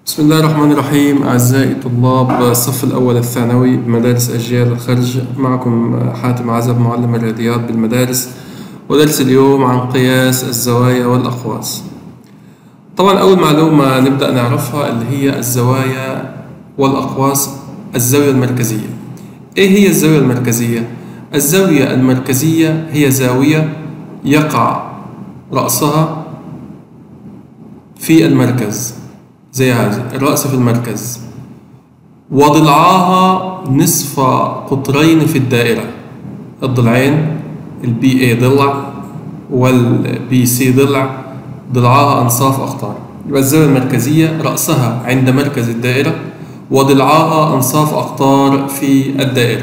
بسم الله الرحمن الرحيم أعزائي طلاب الصف الأول الثانوي بمدارس أجيال الخرج معكم حاتم عزب معلم الرياضيات بالمدارس ودرس اليوم عن قياس الزوايا والأقواس طبعا أول معلومة نبدأ نعرفها اللي هي الزوايا والأقواس الزاوية المركزية إيه هي الزاوية المركزية؟ الزاوية المركزية هي زاوية يقع رأسها في المركز زي هذه الرأس في المركز وضلعاها نصف قطرين في الدائرة الضلعين البي اي ضلع والبي سي ضلع ضلعاها أنصاف أقطار يبقى الزاوية المركزية رأسها عند مركز الدائرة وضلعاها أنصاف أقطار في الدائرة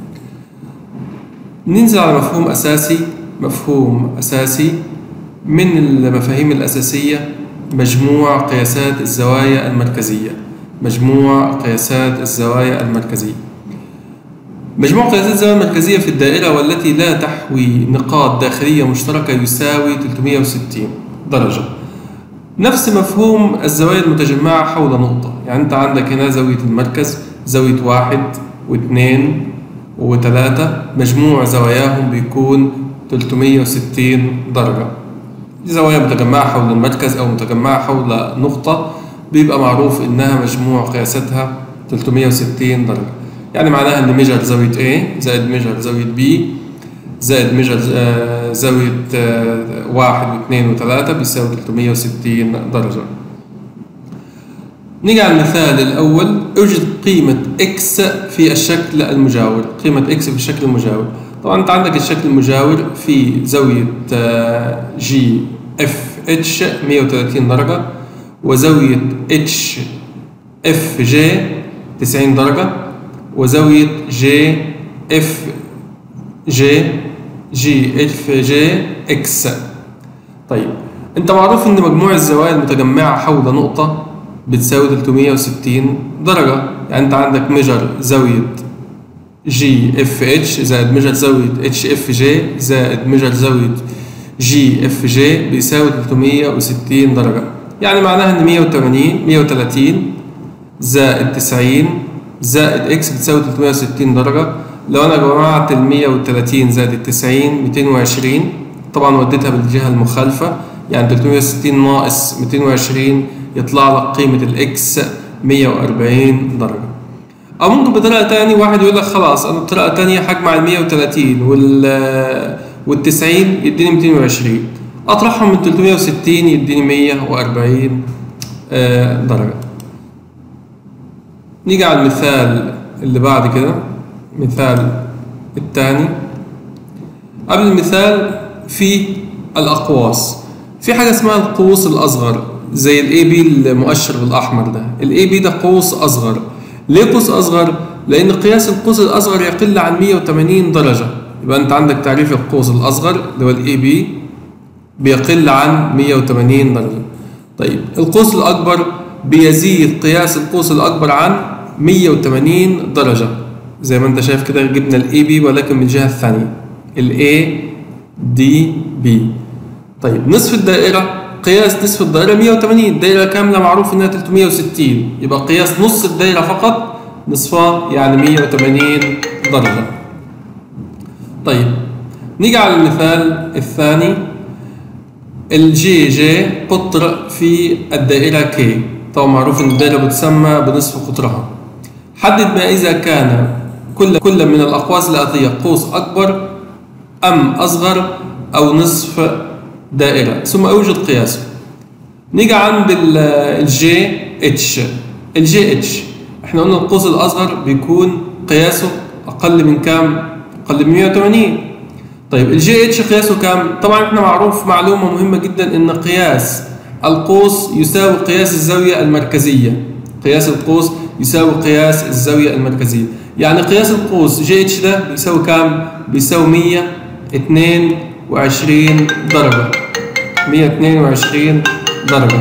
ننزل على مفهوم أساسي مفهوم أساسي من المفاهيم الأساسية مجموع قياسات الزوايا المركزية مجموع قياسات الزوايا المركزية مجموع قياسات الزاوية المركزية في الدائرة والتي لا تحوي نقاط داخلية مشتركة يساوي 360 درجة نفس مفهوم الزوايا المتجمعة حول نقطة يعني أنت عندك هنا زاوية المركز زاوية واحد واثنين وثلاثة مجموع زواياهم بيكون 360 درجة دي زوايا متجمعة حول المركز أو متجمعة حول نقطة بيبقى معروف إنها مجموع قياستها 360 درجة يعني معناها إن ميجر زاوية A زائد ميجر زاوية B زائد ميجر زاوية واحد واثنين وثلاثة بيساوي 360 درجة نيجي على المثال الأول اوجد قيمة x في الشكل المجاور قيمة x في الشكل المجاور طبعا انت عندك الشكل المجاور في زاوية جي اف اتش 130 درجة وزاوية اتش اف جي 90 درجة وزاوية جي اف جي جي اف جي اكس طيب انت معروف ان مجموع الزوايا المتجمعة حول نقطة بتساوي 360 درجة يعني انت عندك ميجر زاوية جي اف اتش زائد ميجر زاوية اتش اف جي زائد ميجر زاوية جي اف جي بيساوي 360 درجة يعني معناها ان 180 130 زائد 90 زائد اكس بتساوي 360 درجة لو انا جمعت ال 130 زائد ال 90 220 طبعا وديتها بالجهة المخالفة يعني 360 ناقص 220 يطلع لك قيمة الاكس 140 درجة او ممكن بطريقه تانية واحد يقول لك خلاص انا بطريقه تانية هجمع ال 130 وال وال 90 يديني 220 اطرحهم من 360 يديني 140 درجه نيجي على المثال اللي بعد كده المثال الثاني قبل المثال في الاقواس في حاجه اسمها القوس الاصغر زي الاي بي المؤشر بالاحمر ده الاي بي ده قوس اصغر ليه قوس أصغر؟ لأن قياس القوس الأصغر يقل عن 180 درجة يبقى أنت عندك تعريف القوس الأصغر اللي هو الإي بي بيقل عن 180 درجة طيب القوس الأكبر بيزيد قياس القوس الأكبر عن 180 درجة زي ما أنت شايف كده جبنا الإي بي ولكن من الجهة الثانية الإي دي بي طيب نصف الدائرة قياس نصف الدائرة 180 الدائرة كاملة معروف إنها 360 يبقى قياس نص الدائرة فقط نصفها يعني 180 درجة طيب نيجي على المثال الثاني الجي جي قطر في الدائرة كي طبعا معروف إن الدائرة بتسمى بنصف قطرها حدد ما إذا كان كل كل من الأقواس الآتية قوس أكبر أم أصغر أو نصف دائرة ثم أوجد قياسه نيجي عند الجي اتش الجي اتش احنا قلنا القوس الأصغر بيكون قياسه أقل من كام؟ أقل من 180 طيب الجي اتش قياسه كام؟ طبعا احنا معروف معلومة مهمة جدا إن قياس القوس يساوي قياس الزاوية المركزية قياس القوس يساوي قياس الزاوية المركزية يعني قياس القوس جي اتش ده بيساوي كام؟ بيساوي 122 درجة 122 درجة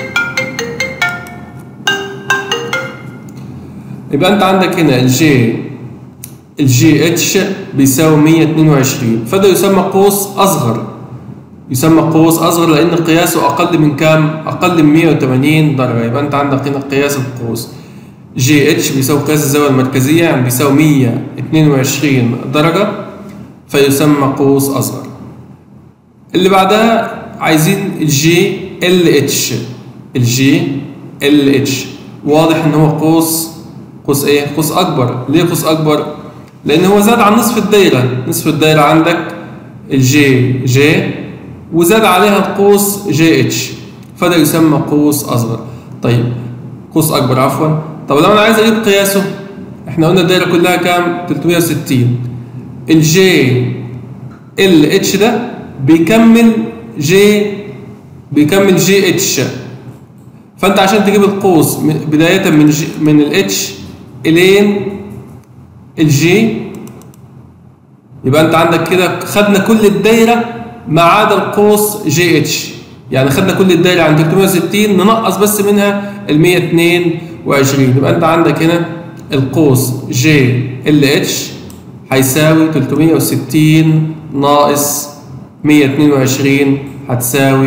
يبقى انت عندك هنا الجي الجي اتش بيساوي 122 فده يسمى قوس اصغر يسمى قوس اصغر لان قياسه اقل من كام اقل من 180 درجه يبقى انت عندك هنا قياس القوس جي اتش بيساوي قياس الزاويه المركزيه يعني بيساوي 122 درجه فيسمى قوس اصغر اللي بعدها عايزين الجي ال اتش الجي ال اتش واضح ان هو قوس قوس ايه قوس اكبر ليه قوس اكبر لان هو زاد عن نصف الدايره نصف الدايره عندك الجي جي وزاد عليها القوس جي اتش فده يسمى قوس اصغر طيب قوس اكبر عفوا طب لو انا عايز اجيب قياسه احنا قلنا الدايره كلها كام 360 الجي ال اتش ده بيكمل جي بيكمل جي اتش فانت عشان تجيب القوس بدايه من جي من الاتش الين الجي يبقى انت عندك كده خدنا كل الدايره ما عدا القوس جي اتش يعني خدنا كل الدايره عند 360 ننقص بس منها ال 122 يبقى انت عندك هنا القوس جي ال اتش هيساوي 360 ناقص 122 هتساوي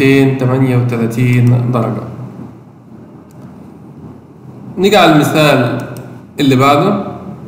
238 درجة نيجي على المثال اللي بعده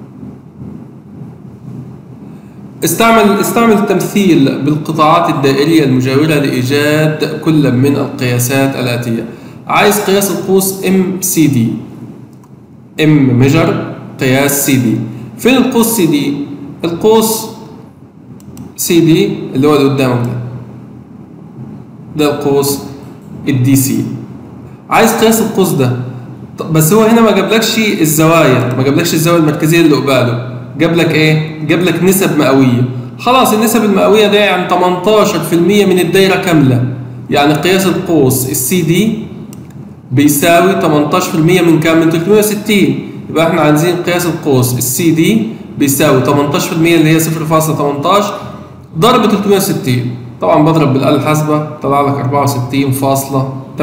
استعمل استعمل التمثيل بالقطاعات الدائرية المجاورة لإيجاد كل من القياسات الآتية عايز قياس القوس ام سي دي ام ميجر قياس سي دي فين القوس سي دي القوس سي دي اللي هو اللي قدامك ده ده القوس الدي سي عايز قياس القوس ده بس هو هنا ما جابلكش الزوايا ما جابلكش الزاويه المركزيه اللي قباله جاب لك ايه جاب لك نسب مئويه خلاص النسب المئويه ده يعني 18% من الدايره كامله يعني قياس القوس السي دي بيساوي 18% من كام من 360 يبقى احنا عايزين قياس القوس السي دي بيساوي 18% اللي هي 0.18 ضرب 360 طبعا بضرب بالآلة الحاسبة طلع لك 64.8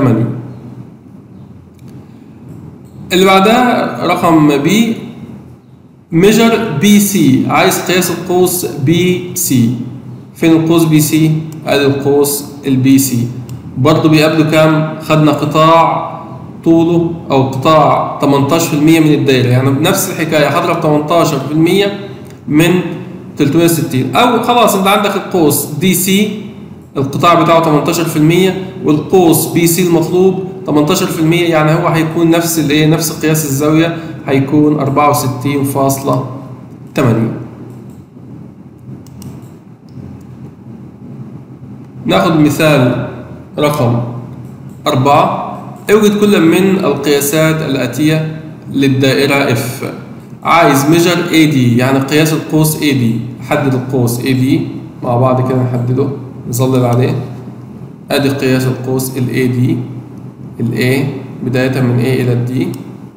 اللي بعدها رقم بي ميجر بي سي عايز قياس القوس بي سي فين القوس بي سي؟ ادي القوس البي سي برضه بيقابله كام؟ خدنا قطاع طوله او قطاع 18% من الدايره يعني بنفس الحكايه هضرب 18% من 360 او خلاص انت عندك القوس دي سي القطاع بتاعه 18% والقوس بي سي المطلوب 18% يعني هو هيكون نفس الايه نفس قياس الزاويه هيكون 64.8 ناخد مثال رقم أربعة اوجد كل من القياسات الآتية للدائرة F عايز ميجر اي دي يعني قياس القوس اي دي حدد القوس اي دي مع بعض كده نحدده نظلل عليه ادي قياس القوس الاي دي الاي بداية من A إلى D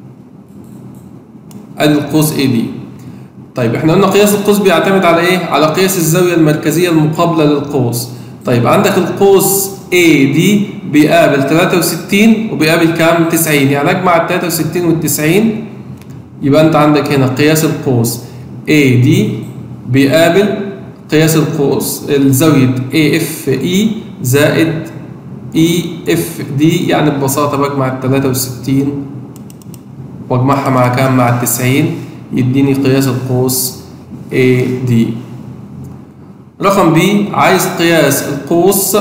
ادي القوس اي دي طيب احنا قلنا قياس القوس بيعتمد على ايه؟ على قياس الزاوية المركزية المقابلة للقوس طيب عندك القوس اي دي بيقابل 63 وبيقابل كام؟ 90 يعني اجمع ال 63 وال 90 يبقى انت عندك هنا قياس القوس اي دي بيقابل قياس القوس الزاوية اي اف اي زائد اي اف دي يعني ببساطة بجمع ال 63 واجمعها مع كام؟ مع ال 90 يديني قياس القوس اي دي رقم بي عايز قياس القوس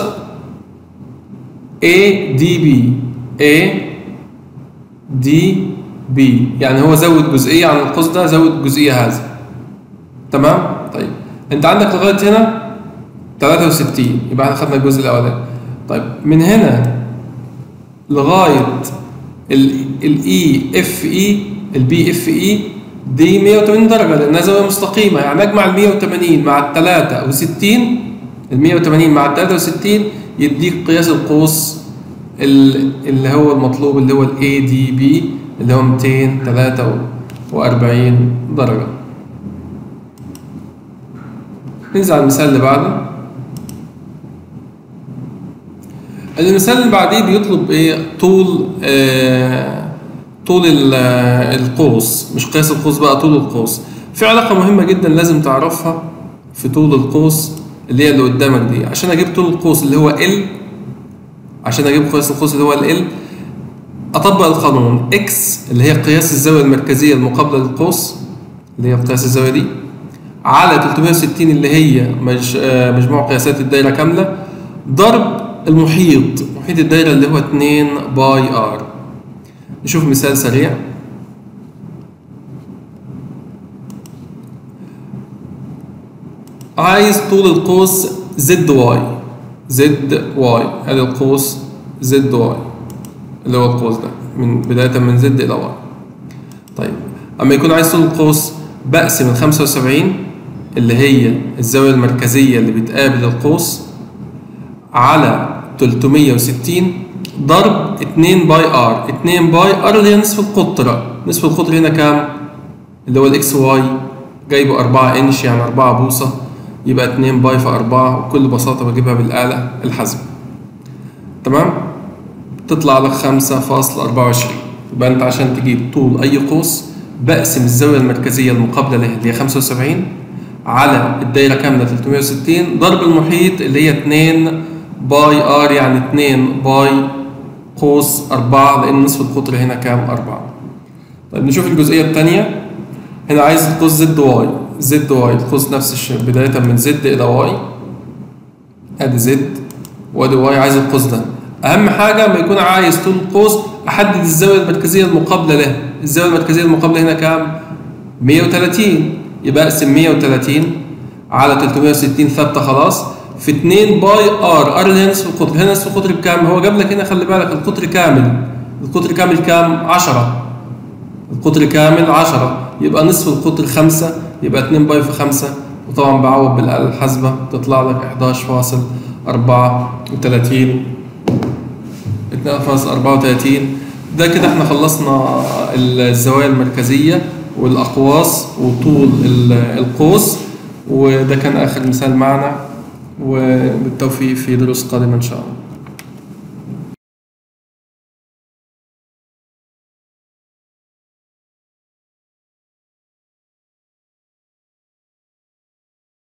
اي دي بي اي دي بي يعني هو زود جزئية عن القوس ده زود جزئية هذا تمام طيب انت عندك لغاية هنا 63 يبقى احنا خدنا الجزء الاولاني طيب من هنا لغاية الاي اف اي البي اف اي دي 180 درجة لأنها زاوية مستقيمة يعني أجمع ال 180 مع ال 63 ال 180 مع ال 63 يديك قياس القوس اللي هو المطلوب اللي هو ال ADB اللي هو 243 درجة ننزل على المثال اللي بعده المثال اللي بعديه بيطلب ايه طول آه طول القوس مش قياس القوس بقى طول القوس في علاقة مهمة جدا لازم تعرفها في طول القوس اللي هي اللي قدامك دي عشان اجيب طول القوس اللي هو ال عشان اجيب قياس القوس اللي هو ال اطبق القانون اكس اللي هي قياس الزاويه المركزيه المقابله للقوس اللي هي قياس الزاويه دي على 360 اللي هي مج... آه، مجموع قياسات الدايره كامله ضرب المحيط محيط الدايره اللي هو 2 باي ار نشوف مثال سريع عايز طول القوس زد واي زد واي ادي القوس زد واي اللي هو القوس ده من بداية من زد إلى واي طيب أما يكون عايز طول القوس بقسم ال 75 اللي هي الزاوية المركزية اللي بتقابل القوس على 360 ضرب 2 باي ار 2 باي ار اللي هي نصف القطر نصف القطر هنا كام؟ اللي هو الاكس واي جايبه 4 انش يعني 4 بوصة يبقى 2 باي في 4 وبكل بساطة بجيبها بالآلة الحاسبة تمام؟ تطلع لك 5.24 يبقى انت عشان تجيب طول اي قوس بقسم الزاويه المركزيه المقابله له اللي هي 75 على الدايره كامله 360 ضرب المحيط اللي هي 2 باي ار يعني 2 باي قوس 4 لان نصف القطر هنا كام 4 طيب نشوف الجزئيه الثانيه هنا عايز القوس زد واي زد واي القوس نفس الشيء بدايه من زد الى واي ادي زد وادي واي عايز القوس ده اهم حاجه لما يكون عايز طول القوس احدد الزاويه المركزيه المقابله له الزاويه المركزيه المقابله هنا كام 130 يبقى اقسم 130 على 360 ثابته خلاص في 2 باي ار ار اللي هي نصف القطر هنا نصف القطر بكام هو جاب لك هنا خلي بالك القطر كامل القطر كامل كام 10 القطر كامل 10 يبقى نصف القطر 5 يبقى 2 باي في 5 وطبعا بعوض بالاله الحاسبه تطلع لك 11.34 2.34 ده كده احنا خلصنا الزوايا المركزية والأقواس وطول القوس وده كان آخر مثال معنا وبالتوفيق في دروس قادمة إن شاء الله